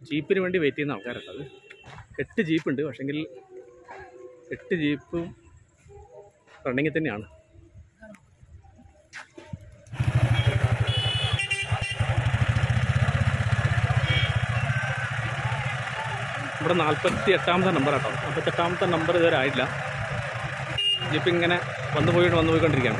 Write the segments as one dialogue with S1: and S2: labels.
S1: ജീപ്പിന് വേണ്ടി വെയിറ്റ് ചെയ്യുന്ന ആൾക്കാരുണ്ട് അത് എട്ട് ജീപ്പുണ്ട് പക്ഷെങ്കിൽ എട്ട് ജീപ്പും റണ്ണിങ്ങിൽ തന്നെയാണ് ഇവിടെ നാൽപ്പത്തി എട്ടാമത്തെ നമ്പർ കേട്ടോ നാൽപ്പത്തെട്ടാമത്തെ നമ്പർ ഇതുവരെ ആയിട്ടില്ല ജീപ്പ് ഇങ്ങനെ വന്നു പോയിട്ട് വന്നു പോയിക്കൊണ്ടിരിക്കുകയാണ്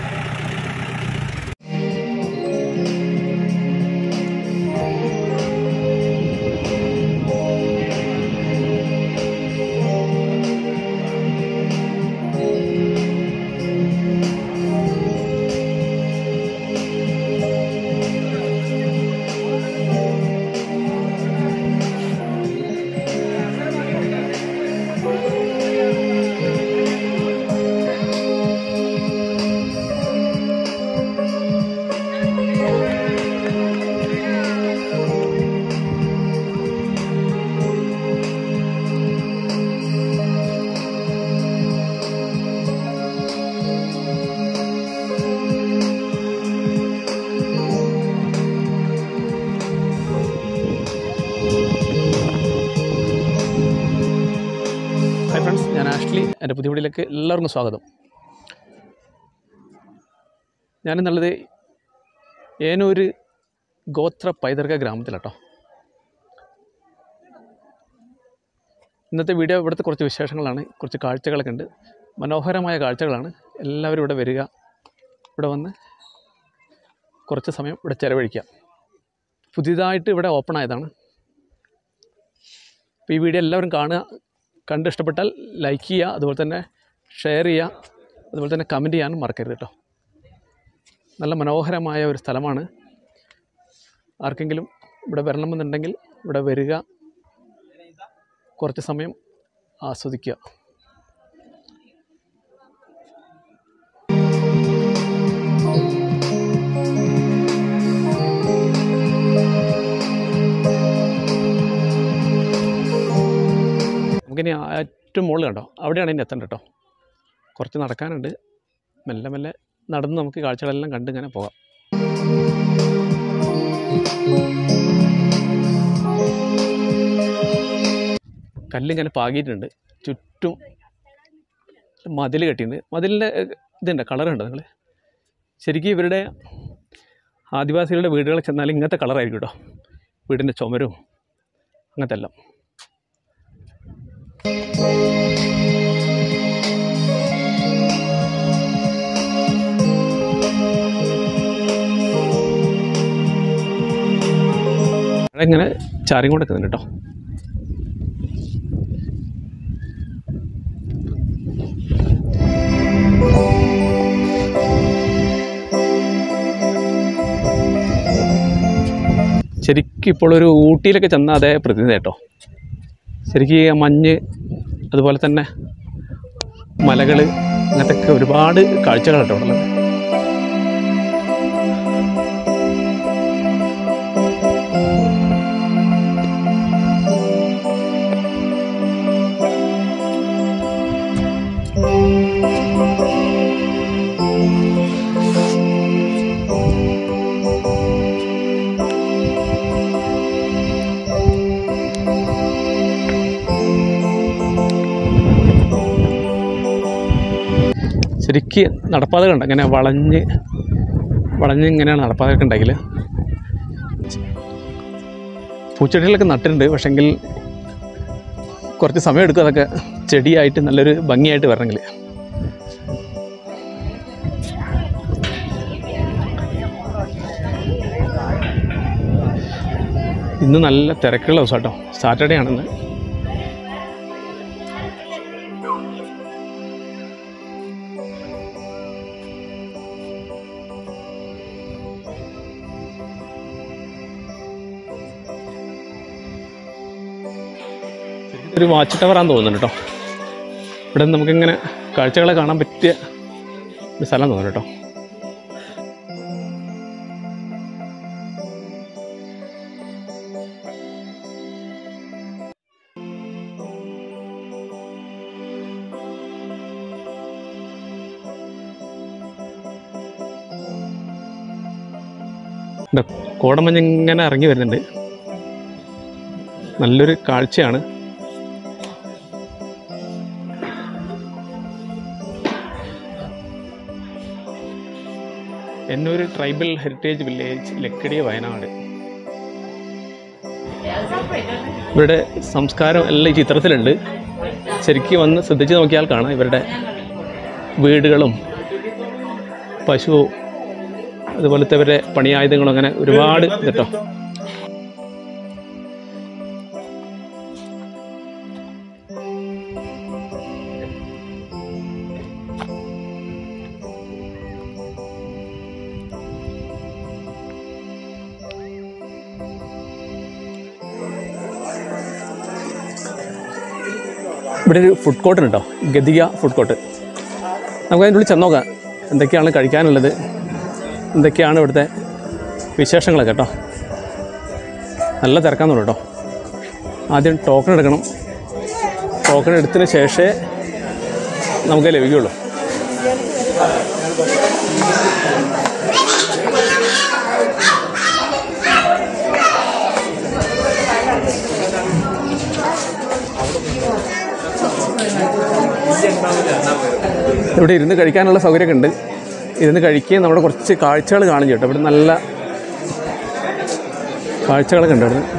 S1: ഹായ് ഫ്രണ്ട്സ് ഞാൻ ആഷ്ലി എൻ്റെ പുതിയ വീഡിയോയിലേക്ക് എല്ലാവർക്കും സ്വാഗതം ഞാനെന്നുള്ളത് ഏനൂര് ഗോത്ര പൈതൃക ഗ്രാമത്തിലാട്ടോ ഇന്നത്തെ വീഡിയോ ഇവിടുത്തെ കുറച്ച് വിശേഷങ്ങളാണ് കുറച്ച് കാഴ്ചകളൊക്കെ ഉണ്ട് മനോഹരമായ കാഴ്ചകളാണ് എല്ലാവരും ഇവിടെ വരിക ഇവിടെ വന്ന് കുറച്ച് സമയം ഇവിടെ ചിലവഴിക്കുക പുതിയതായിട്ട് ഇവിടെ ഓപ്പൺ ആയതാണ് അപ്പോൾ ഈ വീഡിയോ എല്ലാവരും കാണുക കണ്ട് ഇഷ്ടപ്പെട്ടാൽ ലൈക്ക് ചെയ്യുക അതുപോലെ തന്നെ ഷെയർ ചെയ്യുക അതുപോലെ തന്നെ കമൻറ്റ് ചെയ്യാനും മറക്കരുത് കേട്ടോ നല്ല മനോഹരമായ ഒരു സ്ഥലമാണ് ആർക്കെങ്കിലും ഇവിടെ വരണമെന്നുണ്ടെങ്കിൽ ഇവിടെ വരിക കുറച്ച് സമയം ആസ്വദിക്കുക നമുക്കിനി ആ ഏറ്റവും മുകളിൽ കണ്ടോ അവിടെയാണ് ഇനി എത്തേണ്ടത് കേട്ടോ കുറച്ച് നടക്കാനുണ്ട് മെല്ലെ മെല്ലെ നടന്ന് നമുക്ക് കാഴ്ചകളെല്ലാം കണ്ട് ഇങ്ങനെ പോകാം കല്ലിങ്ങനെ പാകിയിട്ടുണ്ട് ചുറ്റും മതിൽ കെട്ടിയിട്ടുണ്ട് മതിലിൻ്റെ ഇതുണ്ട് കളർ ഉണ്ടോ നിങ്ങൾ ശരിക്കും ഇവരുടെ ആദിവാസികളുടെ വീടുകളിൽ ചെന്നാൽ ഇങ്ങനത്തെ കളറായിരിക്കും കേട്ടോ വീടിൻ്റെ ചുമരും അങ്ങനത്തെ എല്ലാം മഴ ഇങ്ങനെ ചാരിയും കൊണ്ട് നിൽക്കുന്നുണ്ട് കേട്ടോ ശരിക്കും ഇപ്പോൾ ഒരു ഊട്ടിയിലൊക്കെ ചെന്ന അതേ പ്രതിനിധി കേട്ടോ ശരിക്കും ഈ മഞ്ഞ് അതുപോലെ തന്നെ മലകൾ അങ്ങനത്തെ ഒക്കെ ഒരുപാട് കാഴ്ചകളുണ്ട് അവിടെ ഉള്ളത് ശരിക്ക് നടപ്പാതകളുണ്ട് ഇങ്ങനെ വളഞ്ഞ് വളഞ്ഞ് ഇങ്ങനെയാണ് നടപ്പാതകളൊക്കെ ഉണ്ടെങ്കിൽ പൂച്ചെടികളൊക്കെ നട്ടിട്ടുണ്ട് പക്ഷെങ്കിൽ കുറച്ച് സമയം എടുക്കും അതൊക്കെ ചെടിയായിട്ട് നല്ലൊരു ഭംഗിയായിട്ട് വരണമെങ്കിൽ ഇന്ന് നല്ല തിരക്കുള്ള ദിവസം കേട്ടോ സാറ്റർഡേ ആണെന്ന് ഒരു വാച്ച് ടവറാന്ന് തോന്നുന്നു കേട്ടോ ഇവിടെ നിന്ന് നമുക്കിങ്ങനെ കാഴ്ചകളെ കാണാൻ പറ്റിയ ഒരു സ്ഥലം തോന്നുന്നു കേട്ടോ ഇവിടെ കോടമഞ്ഞ് ഇങ്ങനെ ഇറങ്ങി വരുന്നുണ്ട് നല്ലൊരു കാഴ്ചയാണ് Ennur tribal heritage village Lakkidi Wayanad ഇവരുടെ സംസ്കാരം എല്ലാം ഈ ചിത്രത്തിലുണ്ട് ശരിക്കും വന്ന് ശ്രദ്ധിച്ച് നോക്കിയാൽ കാണാം ഇവരുടെ വീടുകളും പശു അതുപോലത്തെ ഇവരുടെ പണിയായുധങ്ങളും അങ്ങനെ ഒരുപാട് കേട്ടോ ഇവിടെ ഒരു ഫുഡ് കോർട്ട് ഉണ്ട് കേട്ടോ ഗതിക ഫുഡ് കോർട്ട് നമുക്ക് അതിൻ്റെ ഉള്ളിൽ ചെന്നോക്കാം എന്തൊക്കെയാണ് കഴിക്കാനുള്ളത് എന്തൊക്കെയാണ് ഇവിടുത്തെ വിശേഷങ്ങളൊക്കെ കേട്ടോ നല്ല തിരക്കാന്ന് കേട്ടോ ആദ്യം ടോക്കൺ എടുക്കണം ടോക്കൺ എടുത്തതിന് ശേഷമേ നമുക്ക് ലഭിക്കുകയുള്ളൂ ഇവിടെ ഇരുന്ന് കഴിക്കാനുള്ള സൗകര്യമൊക്കെ ഉണ്ട് ഇരുന്ന് കഴിക്കുകയും നമ്മുടെ കുറച്ച് കാഴ്ചകൾ കാണും കേട്ടോ ഇവിടെ നല്ല കാഴ്ചകളൊക്കെ ഉണ്ട് ഇവിടുന്ന്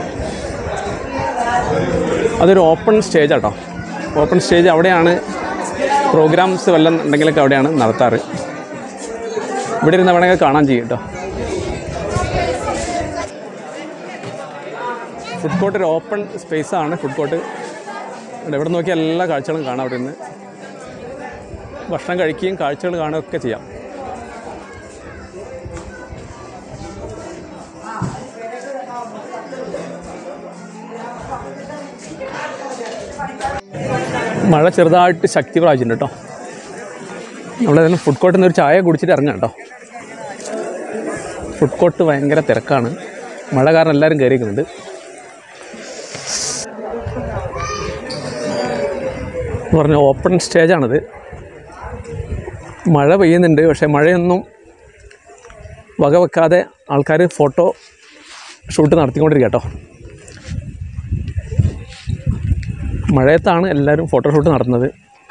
S1: അതൊരു ഓപ്പൺ സ്റ്റേജ് ആട്ടോ ഓപ്പൺ സ്റ്റേജ് അവിടെയാണ് പ്രോഗ്രാംസ് വല്ലതും ഉണ്ടെങ്കിലൊക്കെ അവിടെയാണ് നടത്താറ് ഇവിടെ ഇരുന്ന് വേണമെങ്കിൽ കാണാൻ ചെയ്യും കേട്ടോ ഫുഡ് കോർട്ട് ഒരു ഓപ്പൺ സ്പേസ് ആണ് ഫുഡ് കോർട്ട് എവിടെ നോക്കിയാൽ എല്ലാ കാഴ്ചകളും കാണാം അവിടെ നിന്ന് ഭക്ഷണം കഴിക്കുകയും കാഴ്ചകൾ കാണുകയൊക്കെ ചെയ്യാം മഴ ചെറുതായിട്ട് ശക്തി പ്രാപിച്ചിട്ടുണ്ട് കേട്ടോ നമ്മളേതായാലും ഫുഡ് കോർട്ടിൽ നിന്ന് ഒരു ചായ കുടിച്ചിട്ട് ഇറങ്ങാം കേട്ടോ ഫുഡ് കോർട്ട് ഭയങ്കര തിരക്കാണ് മഴ കാരണം എല്ലാവരും കയറിയിരിക്കുന്നുണ്ട് എന്ന് പറഞ്ഞ ഓപ്പൺ സ്റ്റേജാണിത് മഴ പെയ്യുന്നുണ്ട് പക്ഷേ മഴയൊന്നും വകവെക്കാതെ ആൾക്കാർ ഫോട്ടോ ഷൂട്ട് നടത്തിക്കൊണ്ടിരിക്കുക കേട്ടോ മഴയത്താണ് എല്ലാവരും ഫോട്ടോഷൂട്ട് നടത്തുന്നത്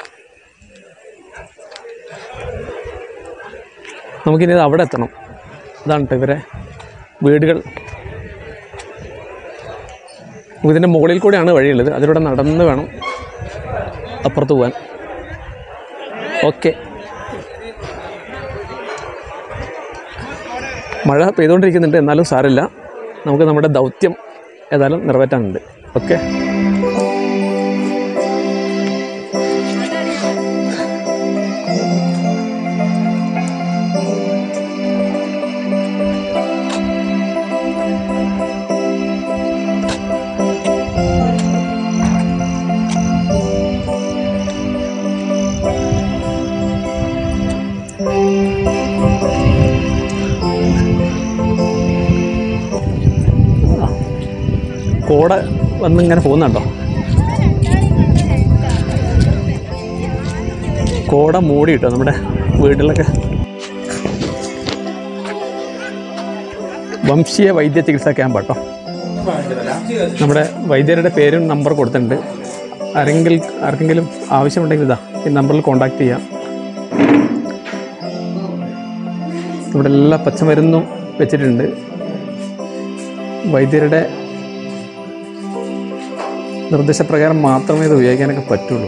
S1: നമുക്കിനി ഇത് അവിടെ എത്തണം ഇതാണ് കേട്ടോ ഇവരെ വീടുകൾ ഇതിൻ്റെ മുകളിൽ കൂടെയാണ് വഴിയുള്ളത് അതിലൂടെ നടന്ന് വേണം അപ്പുറത്ത് പോകാൻ ഓക്കെ മഴ പെയ്തുകൊണ്ടിരിക്കുന്നുണ്ട് എന്നാലും സാരമില്ല നമുക്ക് നമ്മുടെ ദൗത്യം ഏതായാലും നിറവേറ്റാനുണ്ട് ഓക്കെ കോട വന്നിങ്ങനെ പോകുന്നുണ്ടോ കോട മൂടി കിട്ടോ നമ്മുടെ വീട്ടിലൊക്കെ വംശീയ വൈദ്യ ചികിത്സാ ക്യാമ്പ് കേട്ടോ നമ്മുടെ വൈദ്യരുടെ പേരും നമ്പർ കൊടുത്തിട്ടുണ്ട് ആരെങ്കിലും ആർക്കെങ്കിലും ആവശ്യമുണ്ടെങ്കിൽ ഇതാ ഈ നമ്പറിൽ കോൺടാക്ട് ചെയ്യാം ഇവിടെ എല്ലാ പച്ചമരുന്നും വെച്ചിട്ടുണ്ട് വൈദ്യരുടെ നിർദ്ദേശപ്രകാരം മാത്രമേ ഇത് ഉപയോഗിക്കാനൊക്കെ പറ്റുള്ളൂ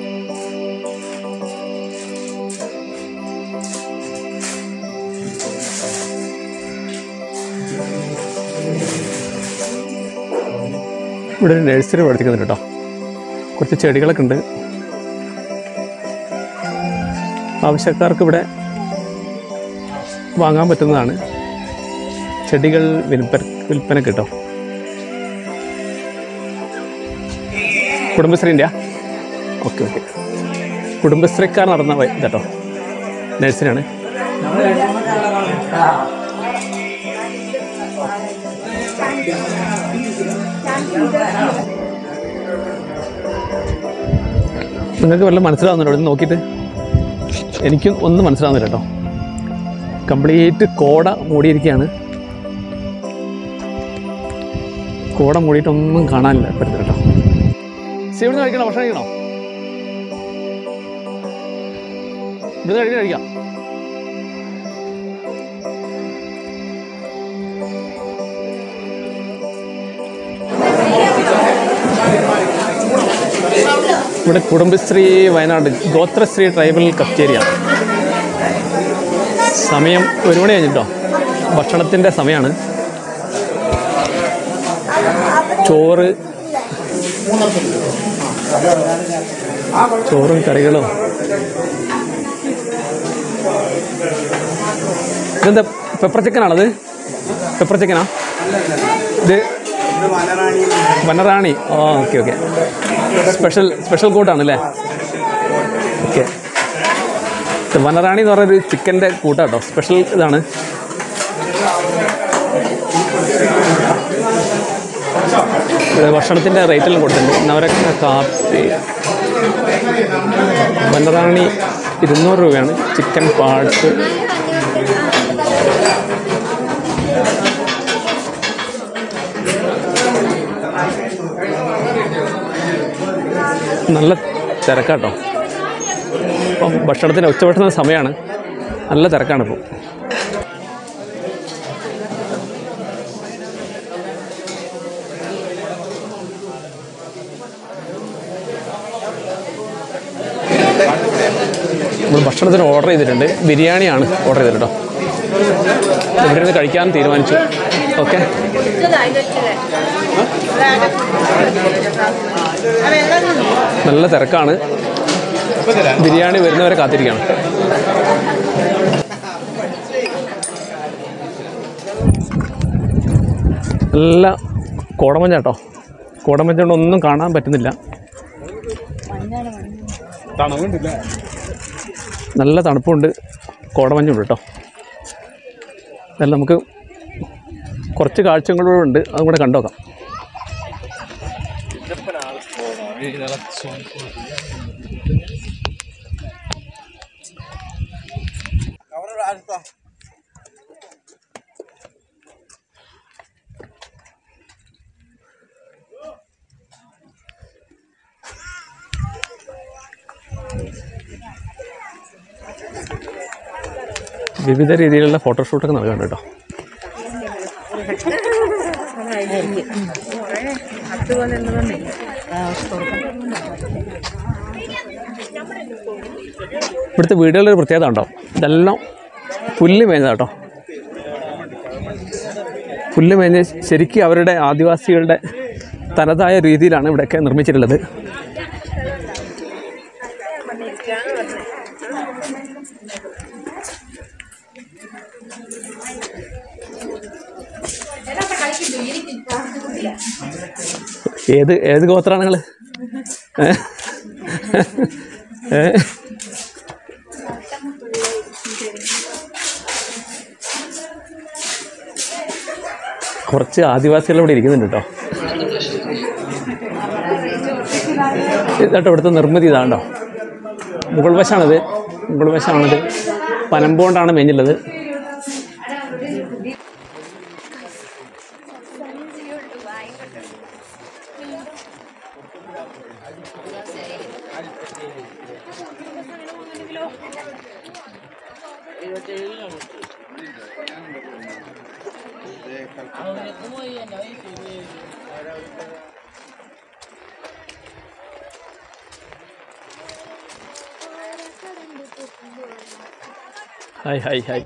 S1: ഇവിടെ ഒരു നഴ്സറി പഠിപ്പിക്കുന്നുണ്ട് കേട്ടോ കുറച്ച് ചെടികളൊക്കെ ഉണ്ട് ആവശ്യക്കാർക്ക് ഇവിടെ വാങ്ങാൻ പറ്റുന്നതാണ് ചെടികൾ വിൽപ്പന വിൽപ്പന കേട്ടോ കുടുംബശ്രീൻ്റെ ഓക്കെ ഓക്കെ കുടുംബശ്രീക്കാർ നടന്ന വ- ഇതാട്ടോ നഴ്സറിയാണ് നിങ്ങൾക്ക് വല്ലതും മനസ്സിലാവുന്നുണ്ടോ ഇവിടെ നിന്ന് നോക്കിയിട്ട് എനിക്കും ഒന്നും മനസ്സിലാവുന്നില്ല കേട്ടോ കംപ്ലീറ്റ് കോട മൂടിയിരിക്കുകയാണ് കൂടെ മൂടിയിട്ടൊന്നും കാണാനില്ല പറ്റത്തില്ല കേട്ടോ സി ഇവിടുന്ന് കഴിക്കണോ ഭക്ഷണം കഴിക്കണോ ഇവിടുന്ന് കഴിക്കാൻ കഴിക്കാം ഇവിടെ കുടുംബശ്രീ വയനാട് ഗോത്രശ്രീ ട്രൈബൽ കഫ്റ്റേരിയാണ് സമയം ഒരു മണി കഴിഞ്ഞിട്ടോ ഭക്ഷണത്തിൻ്റെ സമയമാണ് ചോറ് ചോറും കറികളും ഇതെന്താ പെപ്പർ ചിക്കനാണത് പെപ്പർ ചിക്കനാ ഇത് വനറാണി ഓ ഓക്കെ ഓക്കെ സ്പെഷ്യൽ സ്പെഷ്യൽ കൂട്ടാണല്ലേ ഓക്കെ വനറാണി എന്ന് പറയുന്നത് ചിക്കൻ്റെ കൂട്ടാട്ടോ സ്പെഷ്യൽ ഇതാണ് ഇത് ഭക്ഷണത്തിൻ്റെ റേറ്റെല്ലാം കൊടുത്തിട്ടുണ്ട് നവരത്ന കാപ്പി വനറാണി ഇരുന്നൂറ് രൂപയാണ് ചിക്കൻ പാർട്സ് നല്ല തിരക്കാട്ടോ ഇപ്പം ഭക്ഷണത്തിന് ഉച്ചഭക്ഷണ സമയമാണ് നല്ല തിരക്കാണ് ഇപ്പോൾ നമ്മൾ ഭക്ഷണത്തിന് ഓർഡർ ചെയ്തിട്ടുണ്ട് ബിരിയാണിയാണ് ഓർഡർ ചെയ്തത് കേട്ടോ ഇവിടെ നിന്ന് കഴിക്കാൻ തീരുമാനിച്ചു ഓക്കെ നല്ല തിരക്കാണ് ബിരിയാണി വരുന്നവരെ കാത്തിരിക്കുകയാണ് നല്ല കോടമഞ്ഞ കേട്ടോ കോടമഞ്ഞ കൊണ്ട് ഒന്നും കാണാൻ പറ്റുന്നില്ല നല്ല തണുപ്പുണ്ട് കോടമഞ്ഞുണ്ട് കേട്ടോ എന്നാലും നമുക്ക് കുറച്ച് കാഴ്ചകളൂടെ ഉണ്ട് അതും കൂടെ കണ്ടോക്കാം വിവിധ രീതിയിലുള്ള ഫോട്ടോഷൂട്ടൊക്കെ നൽകുന്നുണ്ട് കേട്ടോ ഇവിടുത്തെ വീടുകളിലൊരു പ്രത്യേകത ഉണ്ടോ ഇതെല്ലാം പുല്ല് മേഞ്ഞതാ കേട്ടോ പുല്ല് മേഞ്ഞ് ശരിക്കും അവരുടെ ആദിവാസികളുടെ തനതായ രീതിയിലാണ് ഇവിടെയൊക്കെ നിർമ്മിച്ചിട്ടുള്ളത് ഏത് ഏത് ഗോത്രാണ് നിങ്ങൾ കുറച്ച് ആദിവാസികൾ ഇവിടെ ഇരിക്കുന്നുണ്ട് കേട്ടോ ഇതാട്ടോ ഇവിടുത്തെ നിർമ്മിതി ഇതാണ്ടോ മുകൾ വശമാണിത് മുകൾ വശമാണിത് പനമ്പുകൊണ്ടാണ് മെഞ്ഞുള്ളത് ഹായ് ഹായ് ഹായ്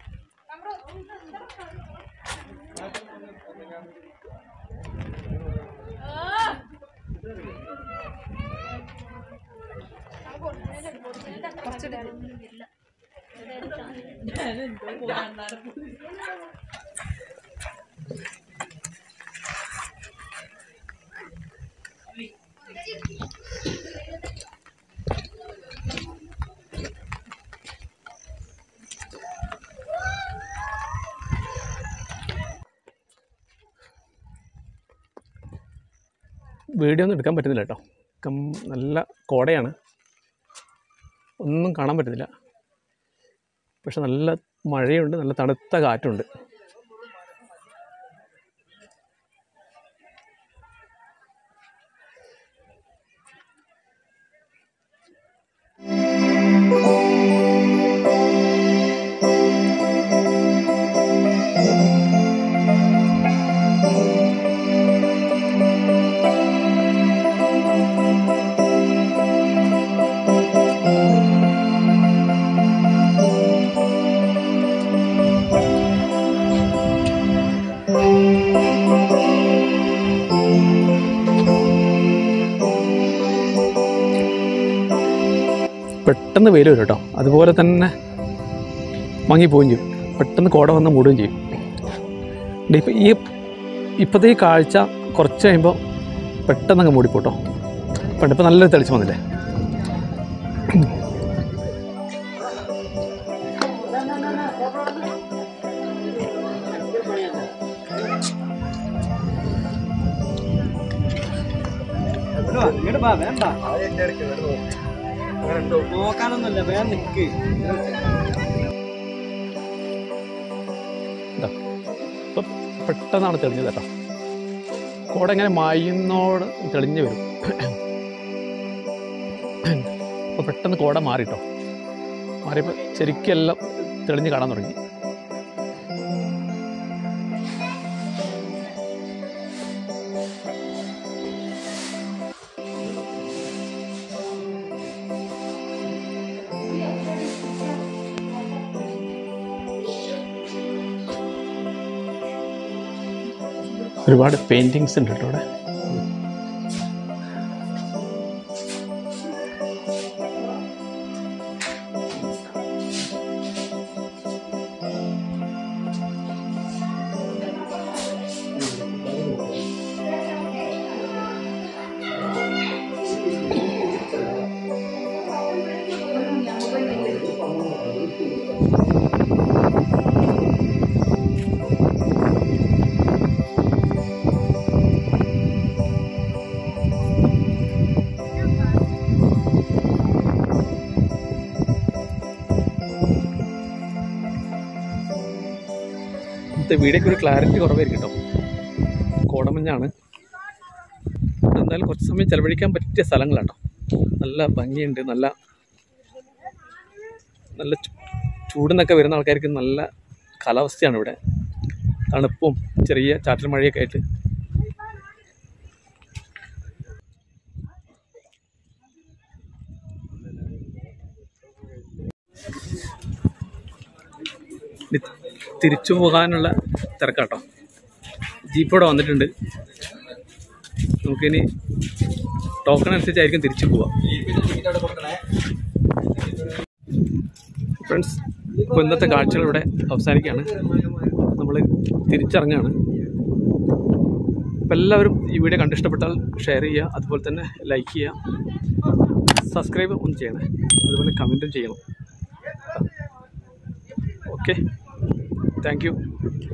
S1: വീഡിയോ ഒന്നും എടുക്കാൻ പറ്റുന്നില്ല കേട്ടോ കം നല്ല കോടയാണ് ഒന്നും കാണാൻ പറ്റുന്നില്ല പക്ഷെ നല്ല മഴയുണ്ട് നല്ല തണുത്ത കാറ്റുണ്ട് പെട്ടെന്ന് വെയിൽ വരും കേട്ടോ അതുപോലെ തന്നെ മങ്ങിപ്പോവുകയും ചെയ്യും പെട്ടെന്ന് കോട വന്ന് മൂടുകയും ചെയ്യും ദേ ഇപ്പം ഈ ഇപ്പോഴത്തെ ഈ കാഴ്ച കുറച്ച് കഴിയുമ്പോൾ പെട്ടെന്ന് അങ്ങ് മൂടിപ്പോട്ടോ പണ്ട് ഇപ്പം നല്ലൊരു തെളിച്ച് വന്നില്ലേ
S2: ഇങ്ങോട്ട് വാ വേണ്ട നോക്കാനൊന്നുമില്ല വേഗം നിക്ക്
S1: ഇതാ ഇപ്പം പെട്ടെന്നാണ് തെളിഞ്ഞത് കേട്ടോ കോട ഇങ്ങനെ മായുന്നോട് തെളിഞ്ഞ് വരും അപ്പോൾ പെട്ടെന്ന് കോട മാറിട്ടോ മാറിയപ്പോൾ ശരിക്കും എല്ലാം തെളിഞ്ഞ് കാണാൻ തുടങ്ങി ഒരുപാട് പെയിൻറ്റിങ്സ് ഉണ്ട് കേട്ടോ ഇവിടെ ഇന്നത്തെ വീഡിയോക്ക് ഒരു ക്ലാരിറ്റി കുറവായിരിക്കും കേട്ടോ കോടമഞ്ഞാണ് എന്തായാലും കുറച്ച് സമയം ചെലവഴിക്കാൻ പറ്റിയ സ്ഥലങ്ങളാണ് കേട്ടോ നല്ല ഭംഗിയുണ്ട് നല്ല നല്ല ചൂ- ചൂടുന്നൊക്കെ വരുന്ന ആൾക്കാർക്ക് നല്ല കാലാവസ്ഥയാണ് ഇവിടെ തണുപ്പും ചെറിയ ചാറ്റൽ മഴയൊക്കെ ആയിട്ട് ഇനി തിരിച്ചു പോകാനുള്ള തിരക്കാട്ടോ ജീപ്പ് ഇവിടെ വന്നിട്ടുണ്ട് നമുക്കിനി ടോക്കൺ അനുസരിച്ചായിരിക്കും തിരിച്ചു പോവാം ഫ്രണ്ട്സ് ഇപ്പോൾ ഇന്നത്തെ കാഴ്ചകൾ ഇവിടെ അവസാനിക്കുകയാണ് നമ്മൾ തിരിച്ചിറങ്ങുകയാണ് അപ്പോൾ എല്ലാവരും ഈ വീഡിയോ കണ്ടിഷ്ടപ്പെട്ടാൽ ഷെയർ ചെയ്യുക അതുപോലെ തന്നെ ലൈക്ക് ചെയ്യുക സബ്സ്ക്രൈബ് ഒന്ന് ചെയ്യണേ അതുപോലെ കമൻറ്റും ചെയ്യണം ഓക്കെ താങ്ക് യു